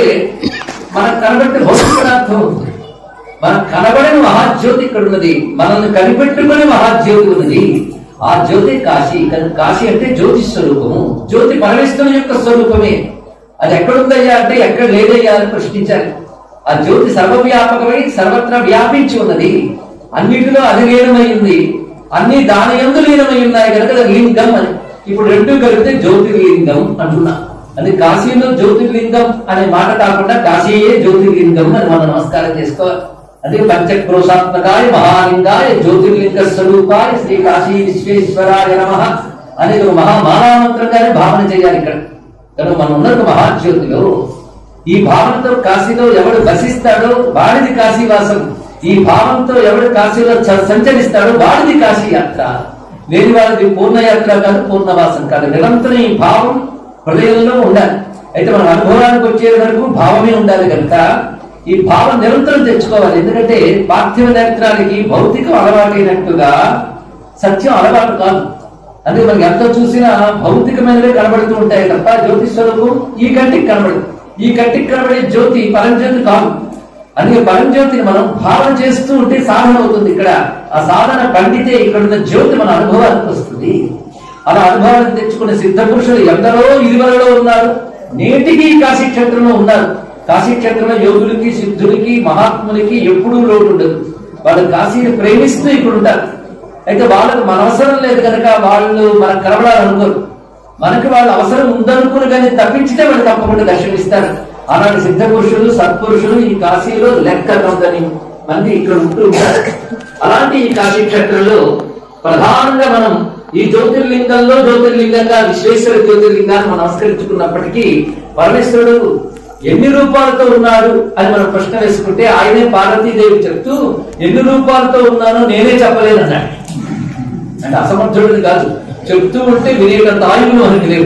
S3: మనకు కనబడితే భౌతిక అర్థం ఉంది మనకు కనబడని మహాజ్యోతి ఇక్కడ ఉన్నది మనల్ని కనిపెట్టుకునే మహాజ్యోతి ఉన్నది ఆ జ్యోతి కాశీ కనుక కాశీ అంటే జ్యోతి స్వరూపము జ్యోతి పరమేశ్వరుని యొక్క స్వరూపమే అది ఎక్కడుందయ్యా అంటే ఎక్కడ లేదయ్యా అని ప్రశ్నించాలి ఆ జ్యోతి సర్వవ్యాపకమై సర్వత్రా వ్యాపించి ఉన్నది అన్నిటిలో అది లీనమై ఉంది అన్ని దాని ఎందు లీనమై ఉన్నాయి కనుక అది లింగం అని ఇప్పుడు రెండు కలిపితే జ్యోతిర్లింగం అంటున్నా అది కాశీలో జ్యోతిర్లింగం అనే మాట కాకుండా కాశీయే జ్యోతిర్లింగం అని మనం నమస్కారం చేసుకోవాలి అదే పంచక్రోశాత్మకాయ మహాలింగాయ జ్యోతిర్లింగ స్వరూపాయ శ్రీ కాశీ విశ్వేశ్వరాయ నమ అనేది ఒక మహామానామంత్రంగానే భావన చేయాలి ఇక్కడ కనుక మనం ఉన్నది ఒక మహాజ్యోతిలో ఈ భావనతో కాశీలో ఎవడు వసిస్తాడో వాడిది కాశీవాసం ఈ భావంతో ఎవడు కాశీలో చ- సంచరిస్తాడో వాడిది కాశీ యాత్ర లేని వాడిది పూర్ణయాత్ర కాదు పూర్ణవాసం కాదు నిరంతరం ఈ భావం హృదయంలో ఉండాలి అయితే మన అనుభవానికి వచ్చే వరకు భావమే ఉండాలి కనుక ఈ భావం నిరంతరం తెచ్చుకోవాలి ఎందుకంటే పార్థివ నేత్రానికి భౌతికం అలవాటైనట్టుగా సత్యం అలవాటు కాదు అందుకే మనకి ఎంత చూసినా భౌతికమైనవే కనబడుతూ ఉంటాయి తప్ప జ్యోతి స్వరూపం ఈ కంటికి కనబడదు ఈ కంటికి కనబడే జ్యోతి పరంజ్యోతి కాదు అందుకే పరంజ్యోతిని మనం భావన చేస్తూ ఉంటే సాధన అవుతుంది ఇక్కడ ఆ సాధన పండితే ఇక్కడ ఉన్న జ్యోతి మన అనుభవానికి వస్తుంది అలా అనుభవాన్ని తెచ్చుకున్న సిద్ధ పురుషులు ఎందరో ఇరువలలో ఉన్నారు నేటికి ఈ కాశీ క్షేత్రంలో ఉన్నారు కాశీ క్షేత్రంలో యోగులకి సిద్ధులకి మహాత్ములకి ఎప్పుడూ లోటు ఉండదు వాళ్ళు కాశీని ప్రేమిస్తూ ఇక్కడ ఉంటారు అయితే వాళ్ళకు మన అవసరం లేదు కనుక వాళ్ళు మనకు కనబడాలనుకోరు మనకి వాళ్ళ అవసరం ఉందనుకుని కానీ తప్పించితే వాళ్ళు తప్పకుండా దర్శనమిస్తారు అలాంటి సిద్ధ పురుషులు సత్పురుషులు ఈ కాశీలో లెక్క కొందని మంది ఇక్కడ ఉంటూ ఉంటారు అలాంటి ఈ కాశీ క్షేత్రంలో ప్రధానంగా మనం ఈ జ్యోతిర్లింగంలో జ్యోతిర్లింగంగా విశ్వేశ్వర జ్యోతిర్లింగాన్ని మనం నమస్కరించుకున్నప్పటికీ పరమేశ్వరుడు ఎన్ని రూపాలతో ఉన్నాడు అని మనం ప్రశ్న వేసుకుంటే ఆయనే పార్వతీదేవి చెప్తూ ఎన్ని రూపాలతో ఉన్నానో నేనే చెప్పలేనన్నాడు అంటే అసమర్థుడిని కాదు చెప్తూ ఉంటే వినేటంత ఆయువులు మనకి లేవు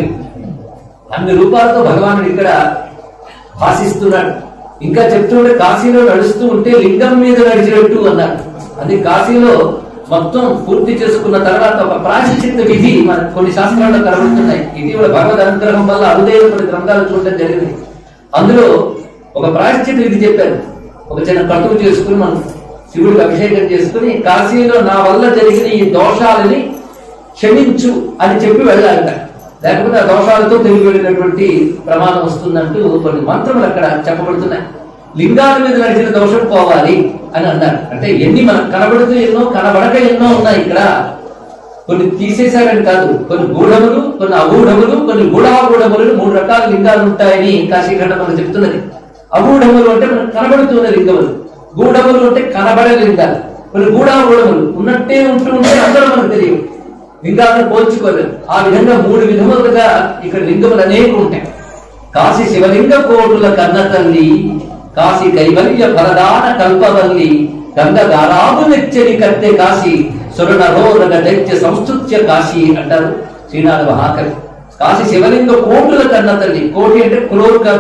S3: అన్ని రూపాలతో భగవానుడు ఇక్కడ భాషిస్తున్నాడు ఇంకా చెప్తుంటే కాశీలో నడుస్తూ ఉంటే లింగం మీద నడిచినట్టు అన్నాడు అది కాశీలో మొత్తం పూర్తి చేసుకున్న తర్వాత ఒక ప్రాయశ్చిత్త విధి మన కొన్ని శాస్త్రాల్లో కనబడుతున్నాయి ఇటీవల భగవద్ అనుగ్రహం వల్ల అరుదైన కొన్ని గ్రంథాలు చూడడం జరిగింది అందులో ఒక ప్రాయశ్చిత్త విధి చెప్పారు ఒక చిన్న కటువు చేసుకుని మనం శివుడికి అభిషేకం చేసుకుని కాశీలో నా వల్ల జరిగిన ఈ దోషాలని క్షమించు అని చెప్పి వెళ్ళాలట లేకపోతే ఆ దోషాలతో తిరిగి వెళ్ళినటువంటి ప్రమాదం వస్తుందంటూ కొన్ని మంత్రములు అక్కడ చెప్పబడుతున్నాయి లింగాల మీద నడిచిన దోషం పోవాలి అని అన్నారు అంటే ఎన్ని మనకు కనబడుతూ ఎన్నో కనబడక ఎన్నో ఉన్నాయి ఇక్కడ కొన్ని తీసేశారని కాదు కొన్ని గూఢములు కొన్ని అగూఢములు కొన్ని గూఢాగూఢములు మూడు రకాల లింగాలు ఉంటాయని కాశీఖండ మనకు చెప్తున్నది అగూఢములు అంటే మనకు కనబడుతున్న లింగములు గూఢములు అంటే కనబడే లింగాలు కొన్ని గూఢాగూఢములు ఉన్నట్టే ఉంటూ ఉంటే అందరూ మనకు తెలియవు లింగాలను పోల్చుకోలేరు ఆ విధంగా మూడు విధములుగా ఇక్కడ లింగములు అనేక ఉంటాయి కాశీ శివలింగ కోటుల కన్న తల్లి కాశీ కైవల్య ఫలదాన కల్పవల్లి గంగ గారాబు నెచ్చని కత్తె కాశీ సురణ రోరగ దైత్య సంస్తుత్య కాశీ అంటారు శ్రీనాథ మహాకవి కాశీ శివలింగ కోటుల కన్న తల్లి కోటి అంటే క్రోర్ కాదు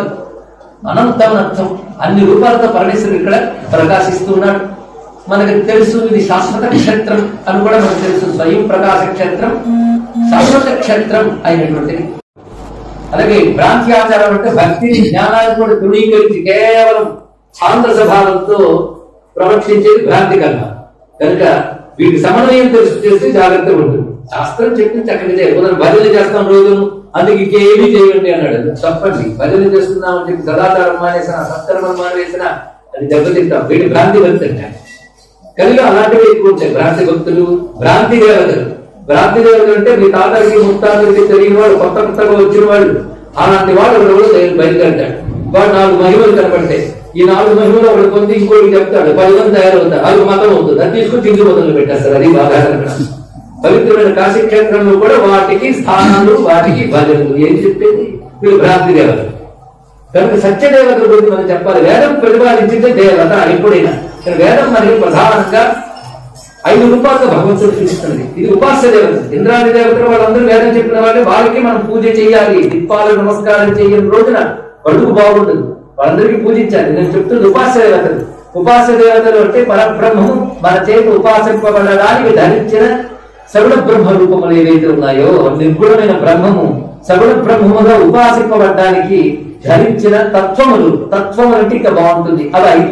S3: అనంతం అర్థం అన్ని రూపాలతో పరమేశ్వరుడు ఇక్కడ ప్రకాశిస్తున్నాడు మనకు తెలుసు ఇది శాశ్వత క్షేత్రం అని కూడా మనకు తెలుసు స్వయం ప్రకాశ క్షేత్రం శాశ్వత క్షేత్రం అయినటువంటిది అలాగే భ్రాంతి ఆచారం అంటే భక్తిని జ్ఞానాన్ని కూడా తృణీకరించి కేవలం సాంద్ర స్వభావంతో ప్రవర్తించేది భ్రాంతి కర్మ కనుక వీటి సమన్వయం తెలుసు చేస్తే జాగ్రత్త ఉంటుంది శాస్త్రం చెప్పింది చక్కనిదే ఉదయం భజన చేస్తాం రోజు అందుకు ఇంకేమీ చేయండి అన్నాడు తప్పండి భజన చేస్తున్నాం అని చెప్పి సదాచారం మానేసిన సత్కర్మం మానేసిన అది దెబ్బతింటాం వీటి భ్రాంతి భక్తి అంటారు కలిలో అలాంటివి ఎక్కువ ఉంటాయి భ్రాంతి భక్తులు భ్రాంతి దేవతలు భ్రాంతి దేవతలు అంటే మీ తాతకి ముత్తాతకి తెలియని వాడు కొత్త కొత్తగా వచ్చిన వాళ్ళు అలాంటి వాడు ఒకడు కూడా బయలు- బయలుదేరతాడు వాడు నాలుగు మహిమలు కనపడతాయి ఈ నాలుగు మహిమలు ఒకడు పొంది ఇంకోటి చెప్తాడు పది మంది తయారవుతారు అది మతం అవుతుంది అది తీసుకుని తిండి మొదలు పెట్టేస్తారు అది బాగా కనపడ పవిత్రమైన కాశీ క్షేత్రంలో కూడా వాటికి స్థానాలు వాటికి భజనలు ఏం చెప్పేది వీళ్ళు భ్రాంతి దేవతలు కనుక సత్యదేవత గురించి మనం చెప్పాలి వేదం ప్రతిపాదించిందే దేవత ఎప్పుడైనా ఇక్కడ వేదం మరియు ప్రధానంగా ఐదు రూపాయలుగా భగవంతుడు చూస్తుంది ఇది ఉపాస్య దేవత ఇంద్రాది దేవతలు వాళ్ళందరూ వేదం చెప్పిన వాళ్ళే వాళ్ళకి మనం పూజ చేయాలి దీపాలకు నమస్కారం చేయని రోజున కడుపు బాగుండదు వాళ్ళందరికీ పూజించాలి నేను చెప్తుంది ఉపాస్య దేవతలు ఉపాస్య దేవతలు అంటే పరబ్రహ్మము మన చేత ఉపాసింపబడడానికి ధరించిన సగుణ బ్రహ్మ రూపములు ఏవైతే ఉన్నాయో నిర్గుణమైన బ్రహ్మము సగుణ బ్రహ్మముగా ఉపాసింపబడడానికి ధరించిన తత్వములు తత్వములు అంటే ఇంకా బాగుంటుంది అవి ఐదు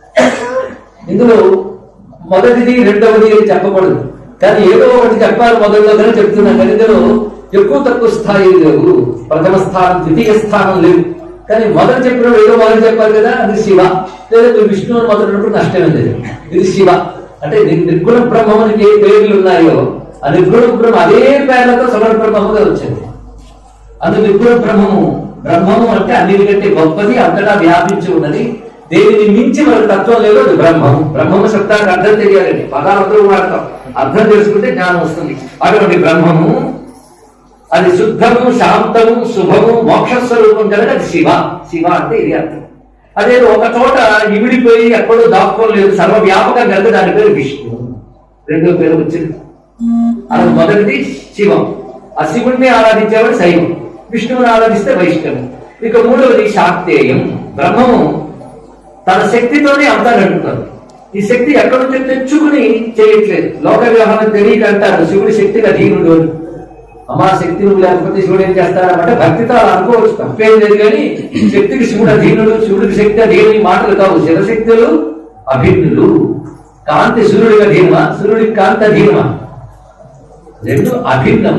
S3: ఇందులో మొదటిది రెండవది అని చెప్పకూడదు కానీ ఏదో ఒకటి చెప్పాలి మొదటిలోనే చెప్తున్నాను కానీ ఇందులో ఎక్కువ తక్కువ స్థాయి లేవు ప్రథమ స్థానం ద్వితీయ స్థానం లేవు కానీ మొదలు చెప్పినప్పుడు ఏదో మొదలు చెప్పాలి కదా అది శివ లేదా మీరు విష్ణువుని మొదలైనప్పుడు నష్టమే లేదు ఇది శివ అంటే ని- నిర్గుణ బ్రహ్మమునికి ఏ పేర్లు ఉన్నాయో ఆ నిర్గుణ బ్రహ్మ అదే పేర్లతో సగుణ బ్రహ్మముగా వచ్చింది అందు నిర్గుణ బ్రహ్మము బ్రహ్మము అంటే అన్నిటికంటే గొప్పది అంతటా వ్యాపించి ఉన్నది దేనిని మించి మనకు తత్వం లేదు అది బ్రహ్మము బ్రహ్మము శబ్దానికి అర్థం తెలియాలండి పదాలు అందరూ వాడతాం అర్థం తెలుసుకుంటే జ్ఞానం వస్తుంది అటువంటి బ్రహ్మము అది శుద్ధము శాంతము శుభము మోక్ష స్వరూపం కనుక అది శివ శివ అంటే ఇది అర్థం అదే ఒక చోట ఇవిడిపోయి ఎక్కడో దాక్కోలేదు సర్వవ్యాపకం కనుక దాని పేరు విష్ణు రెండో పేరు వచ్చింది అది మొదటిది శివం ఆ శివుణ్ణి ఆరాధించేవాడు శైవం విష్ణువుని ఆరాధిస్తే వైష్ణవం ఇక మూడవది శాక్తేయం బ్రహ్మము తన శక్తితోనే అంతా నడుపుతాడు ఈ శక్తి ఎక్కడి నుంచి తెచ్చుకుని చేయట్లేదు లోక వ్యవహారం తెలియక అంటారు శివుడి శక్తిగా అధీనుడు అని అమ్మా శక్తి నువ్వు లేకపోతే శివుడు ఏం చేస్తాడన్నమాట భక్తితో అలా అనుకోవచ్చు తప్పేం లేదు కానీ శక్తికి శివుడు అధీనుడు శివుడికి శక్తి అధీని మాటలు కావు శివశక్తులు అభిన్నులు కాంతి సూర్యుడికి అధీనమా సూర్యుడికి కాంతి అధీనమా రెండు అభిన్నం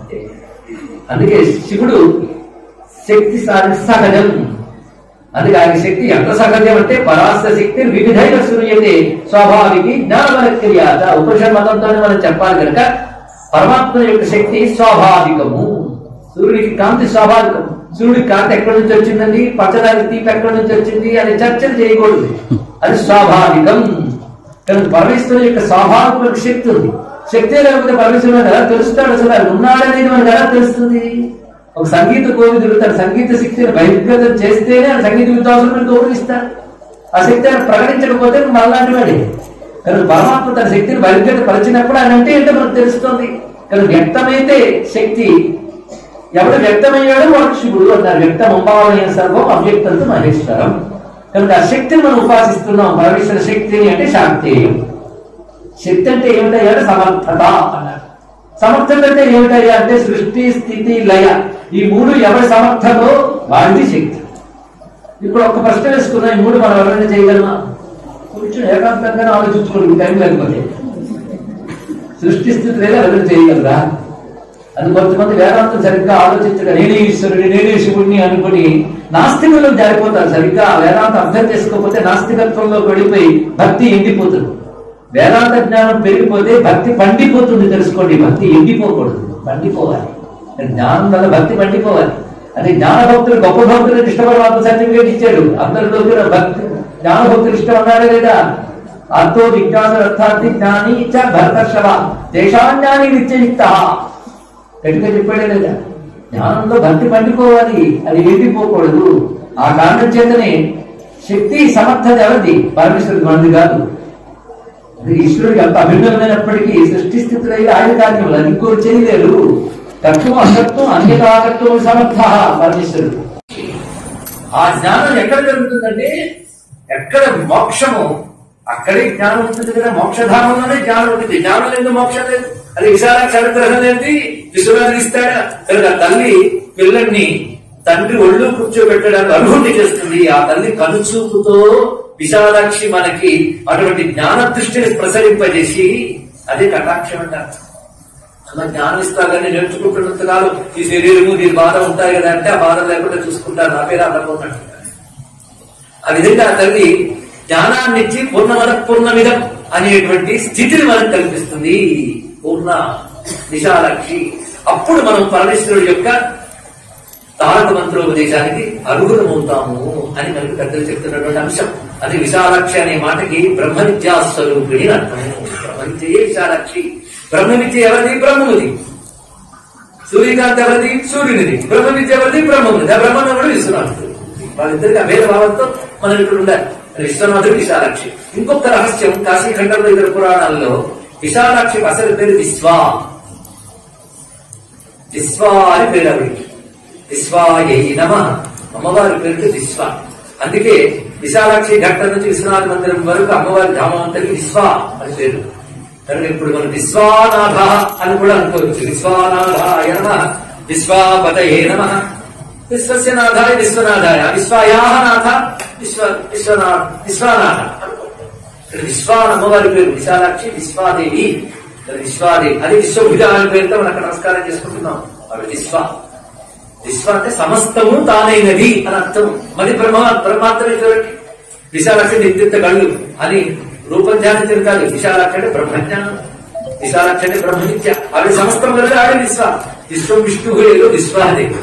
S3: అందుకే శివుడు శక్తి సహ- సహజం అందుకే ఆయన శక్తి ఎంత సహజం అంటే పరాస్త శక్తి వివిధైన సూర్యతే స్వాభావికి జ్ఞానమన క్రియాత ఉపనిషత్ మతంతోనే మనం చెప్పాలి కనుక పరమాత్మ యొక్క శక్తి స్వాభావికము సూర్యుడికి కాంతి స్వాభావికం సూర్యుడికి కాంతి ఎక్కడి నుంచి వచ్చిందండి పచ్చదానికి తీపి ఎక్కడి నుంచి వచ్చింది అని చర్చలు చేయకూడదు అది స్వాభావికం కానీ పరమేశ్వరుడు యొక్క స్వాభావిక శక్తి ఉంది శక్తి లేకపోతే పరమేశ్వరుడు మనకు ఎలా తెలుస్తాడు అసలు ఆయన ఉన్నాడనేది మనకు ఎలా తెలుస్తుంది ఒక సంగీత కోవిదుడు తన సంగీత శక్తిని బహిర్గతం చేస్తేనే ఆ సంగీత విద్వాంసులను గౌరవిస్తాడు ఆ శక్తి ఆయన ప్రకటించకపోతే మళ్ళాంటి వాడే కానీ పరమాత్మ తన శక్తిని బహిర్గత పరిచినప్పుడు ఆయన అంటే ఏంటో మనకు తెలుస్తుంది కానీ వ్యక్తమైతే శక్తి ఎవడు వ్యక్తమయ్యాడో వాడు శివుడు అన్నారు వ్యక్తం అంబాలయం సర్వం అవ్యక్తంతో మహేశ్వరం కనుక ఆ శక్తిని మనం ఉపాసిస్తున్నాం పరమేశ్వర శక్తిని అంటే శాక్తేయం శక్తి అంటే ఏమిటయ్యా అంటే సమర్థత అన్నారు సమర్థత అంటే ఏమిటయ్యా అంటే సృష్టి స్థితి లయ ఈ మూడు ఎవరి సమర్థతో వాడిది శక్తి ఇప్పుడు ఒక ప్రశ్న వేసుకున్నా ఈ మూడు మనం ఎవరైనా చేయగలమా కొంచెం ఏకాంతంగా ఆలోచించుకోండి టైం లేకపోతే సృష్టి స్థితి లేదా ఎవరైనా చేయగలరా అది కొంతమంది వేదాంతం సరిగ్గా ఆలోచించక నేనే ఈశ్వరుని నేనే శివుడిని అనుకుని నాస్తికంలో జారిపోతారు సరిగ్గా ఆ వేదాంతం అర్థం చేసుకోకపోతే నాస్తికత్వంలో పడిపోయి భక్తి ఎండిపోతుంది వేదాంత జ్ఞానం పెరిగిపోతే భక్తి పండిపోతుంది తెలుసుకోండి భక్తి ఎండిపోకూడదు పండిపోవాలి జ్ఞానం వల్ల భక్తి పండిపోవాలి అది జ్ఞాన భక్తులు గొప్ప భక్తులు కృష్ణ పరమాత్మ సర్టిఫికేట్ ఇచ్చాడు అందరిలో కూడా భక్తి జ్ఞాన భక్తులు ఇష్టం అన్నాడే లేదా అర్థో జిజ్ఞాస అర్థార్థి జ్ఞాని ఇచ్చా భరతర్షవ దేశాజ్ఞాని నిత్యయుక్త గట్టిగా చెప్పాడే లేదా జ్ఞానంలో భక్తి పండిపోవాలి అది ఎండిపోకూడదు ఆ కారణం చేతనే శక్తి సమర్థత ఎవరిది పరమేశ్వరుడు మనది కాదు అది ఈశ్వరుడికి అంత అభిన్నమైనప్పటికీ సృష్టి స్థితులు అయితే ఆయన కార్యములు అది ఇంకోటి చేయలేరు తత్వం అసత్వం అన్యతాగత్వం సమర్థ పరమేశ్వరుడు ఆ జ్ఞానం ఎక్కడ జరుగుతుందంటే ఎక్కడ మోక్షము అక్కడే జ్ఞానం ఉంటుంది కదా మోక్షధామంలోనే జ్ఞానం ఉంటుంది జ్ఞానం లేదు మోక్షం లేదు అది విశాల క్షణగ్రహం ఏంటి విశ్వనాథుడు ఇస్తాడా కనుక తల్లి పిల్లల్ని తండ్రి ఒళ్ళు కూర్చోబెట్టడానికి అర్హుణ్ణి చేస్తుంది ఆ తల్లి కనుచూపుతో విశాలాక్షి మనకి అటువంటి జ్ఞాన దృష్టిని ప్రసరింపజేసి అదే కటాక్షం అంటారు అలా జ్ఞానం ఇస్తాగానే నేర్చుకుంటున్నంత కాలం ఈ శరీరము దీని బాధ ఉంటాయి కదా అంటే ఆ బాధ లేకుండా చూసుకుంటారు నా పేరు అల్లపోతాడు ఆ విధంగా ఆ తల్లి జ్ఞానాన్ని ఇచ్చి పూర్ణమద పూర్ణమిదం అనేటువంటి స్థితిని మనకు కల్పిస్తుంది పూర్ణ విశాలాక్షి అప్పుడు మనం పరమేశ్వరుడు యొక్క తారక మంత్రోపదేశానికి అర్హులమవుతాము అని మనకు పెద్దలు చెప్తున్నటువంటి అంశం అది విశాలాక్షి అనే మాటకి బ్రహ్మ విద్యా స్వరూపిణి అని అర్థం బ్రహ్మ విద్యయే విశాలాక్షి బ్రహ్మ విద్య ఎవరిది బ్రహ్మముది సూర్యకాంతి ఎవరిది సూర్యునిది బ్రహ్మ విద్య ఎవరిది బ్రహ్మముది ఆ బ్రహ్మనుడు విశ్వనాథుడు వాళ్ళిద్దరికి అభేద భావంతో మనం ఇక్కడ ఉండాలి విశ్వనాథుడు విశాలాక్షి ఇంకొక రహస్యం కాశీఖండంలో ఇతర పురాణాల్లో విశాలాక్షి అసలు పేరు విశ్వ విశ్వ అని పేరు ఆవిడికి విశ్వాయై నమ అమ్మవారి పేరు విశ్వ అందుకే విశాలాక్షి ఘట్ట నుంచి విశ్వనాథ మందిరం వరకు అమ్మవారి ధామం అంతటి విశ్వ అని పేరు కనుక ఇప్పుడు మనం విశ్వానాథ అని కూడా అనుకోవచ్చు విశ్వానాథాయ నమ విశ్వాపతయే నమ విశ్వస్య నాథాయ విశ్వనాథాయ విశ్వాయాహ నాథ విశ్వ విశ్వనా విశ్వనాథ ఇక్కడ విశ్వాన అమ్మవారి పేరు విశాలాక్షి విశ్వాదేవి ఇక్కడ విశ్వాదేవి అది విశ్వభుజ అనే పేరుతో మనం అక్కడ నమస్కారం చేసుకుంటున్నాం ఆవిడ విశ్వ విశ్వ అంటే సమస్తము తానైనది అని అర్థం మరి బ్రహ్మ బ్రహ్మాత్మే చూడండి విశాలాక్షి నిత్యత్త కళ్ళు అని రూపం ధ్యానించదు కాదు విశాలాక్షి అంటే బ్రహ్మజ్ఞానం విశాలాక్షి అంటే బ్రహ్మనిత్య ఆవిడ సమస్తం కలిసి ఆవిడ విశ్వ విశ్వం విష్ణు ఏదో విశ్వాదేవి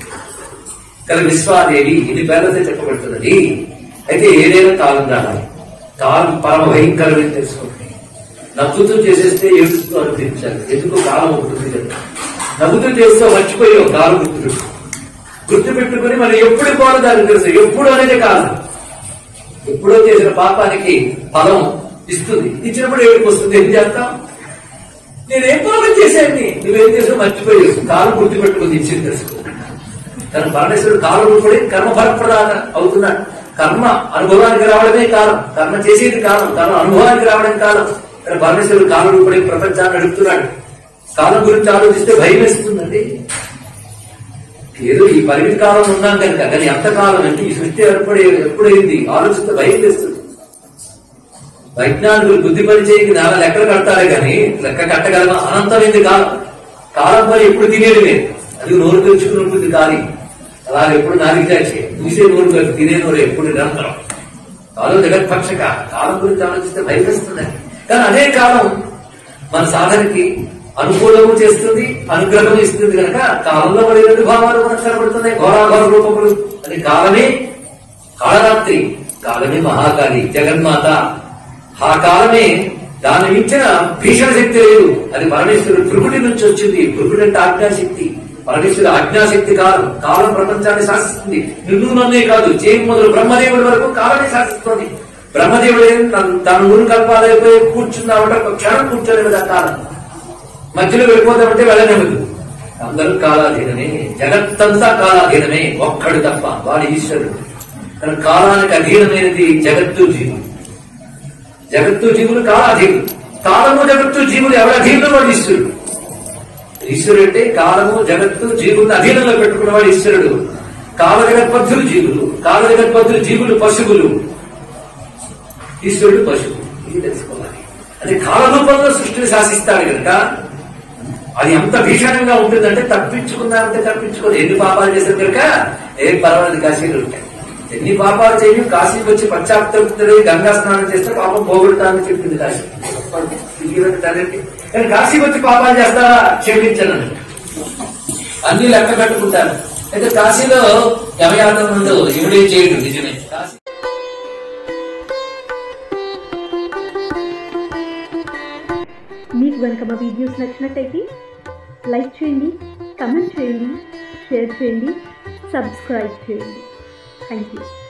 S3: కల విశ్వాదేవి ఇది పేర్లతో చెప్పబడుతున్నది అయితే ఏదైనా కాలం రావాలి కాలం పరమ భయంకరమని తెలుసుకోండి నవ్వుతూ చేసేస్తే ఏడుస్తూ అనిపించాలి ఎందుకు కాలం ఉంటుంది కదా నవ్వుతూ చేస్తూ మర్చిపోయి ఒక కాలం గుర్తు గుర్తు పెట్టుకుని మరి ఎప్పుడు పోవాలి దానికి తెలుసు ఎప్పుడు అనేది కాదు ఎప్పుడో చేసిన పాపానికి ఫలం ఇస్తుంది ఇచ్చినప్పుడు ఏడుపు వస్తుంది ఏం చేస్తాం నేనేం పాపం చేశాను నువ్వేం చేసావు మర్చిపోయావు కాలం గుర్తు పెట్టుకుని ఇచ్చింది తెలుసుకో తన పరమేశ్వరుడు కాలం కూడా కర్మ ఫలప్రదాత అవుతున్నాడు కర్మ అనుభవానికి రావడమే కాలం కర్మ చేసేది కాలం కర్మ అనుభవానికి రావడం కాలం కానీ పరమేశ్వరుడు కాలం రూపడి ప్రపంచాన్ని నడుపుతున్నాడు కాలం గురించి ఆలోచిస్తే భయం వేస్తుందండి ఏదో ఈ పరిమితి కాలం ఉన్నాం కనుక కానీ ఎంత కాలం అంటే ఈ సృష్టి ఏర్పడే ఎప్పుడైంది ఆలోచిస్తే భయం వేస్తుంది వైజ్ఞానికులు బుద్ధి పని చేయకి నాలుగు లెక్కలు కడతారే కానీ లెక్క కట్టగలమా అనంతమైంది కాలం కాలం పని ఎప్పుడు తినేది అది నోరు తెరుచుకుని ఉంటుంది కానీ అలాగే ఎప్పుడు నాలుగు చేసి చూసే నోరు కాదు తినే నోరు ఎప్పుడు నిరంతరం కాలం జగత్పక్షక కాలం గురించి ఆలోచిస్తే భయం వేస్తుందండి కానీ అదే కాలం మన సాధనకి అనుకూలము చేస్తుంది అనుగ్రహం ఇస్తుంది కనుక కాలంలో మరి రెండు భావాలు మనకు కనబడుతున్నాయి ఘోరాఘోర రూపములు అది కాలమే కాళరాత్రి కాలమే మహాకాళి జగన్మాత ఆ కాలమే దాని మించిన భీషణ శక్తి లేదు అది పరమేశ్వరుడు భృగుడి నుంచి వచ్చింది భృగుడు అంటే ఆజ్ఞాశక్తి పరమేశ్వరుడు ఆజ్ఞాశక్తి కాలం కాలం ప్రపంచాన్ని శాసిస్తుంది నిన్ను నన్నే కాదు చేయి మొదలు బ్రహ్మదేవుడి వరకు కాలమే శాసిస్తుంది బ్రహ్మదేవుడు ఏం తన- తన ఊరు కల్పాలైపోయి కూర్చున్నామంటే ఒక క్షణం కూర్చోలేదు ఆ కాలం మధ్యలో వెళ్ళిపోతామంటే వెళ్ళనివ్వదు అందరూ కాలాధీనమే జగత్తంతా కాలాధీనమే ఒక్కడు తప్ప వాడు ఈశ్వరుడు కానీ కాలానికి అధీనమైనది జగత్తు జీవులు జగత్తు జీవులు కాలాధీనులు కాలము జగత్తు జీవులు ఎవరి అధీనంలో వాడు ఈశ్వరుడు ఈశ్వరుడు అంటే కాలము జగత్తు జీవులను అధీనంలో పెట్టుకున్నవాడు ఈశ్వరుడు కాల జగత్పద్ధులు జీవులు కాల జగత్పద్ధులు జీవులు పశువులు ఈశ్వరుడు పశువు ఇది తెలుసుకోవాలి అది కాల రూపంలో సృష్టిని శాసిస్తాడు కనుక అది ఎంత భీషణంగా ఉంటుందంటే తప్పించుకున్నారంటే తప్పించుకోదు ఎన్ని పాపాలు చేశారు కనుక ఏం పర్వాలేదు కాశీలు ఉంటాయి ఎన్ని పాపాలు చేయు కాశీకి వచ్చి పశ్చాత్తాపడి గంగా స్నానం చేస్తే పాపం పోగొడతానని చెప్పింది కాశీ ఇది తనకి. కానీ కాశీకి వచ్చి పాపాలు చేస్తారా క్షమించను అన్ని లెక్క పెట్టుకుంటారు అయితే కాశీలో యమయాత్ర ముందు ఎవడే చేయడు నిజమే కాశీ
S4: మీకు కనుక మా వీడియోస్ నచ్చినట్టయితే లైక్ చేయండి కమెంట్ చేయండి షేర్ చేయండి సబ్స్క్రైబ్ చేయండి థ్యాంక్ యూ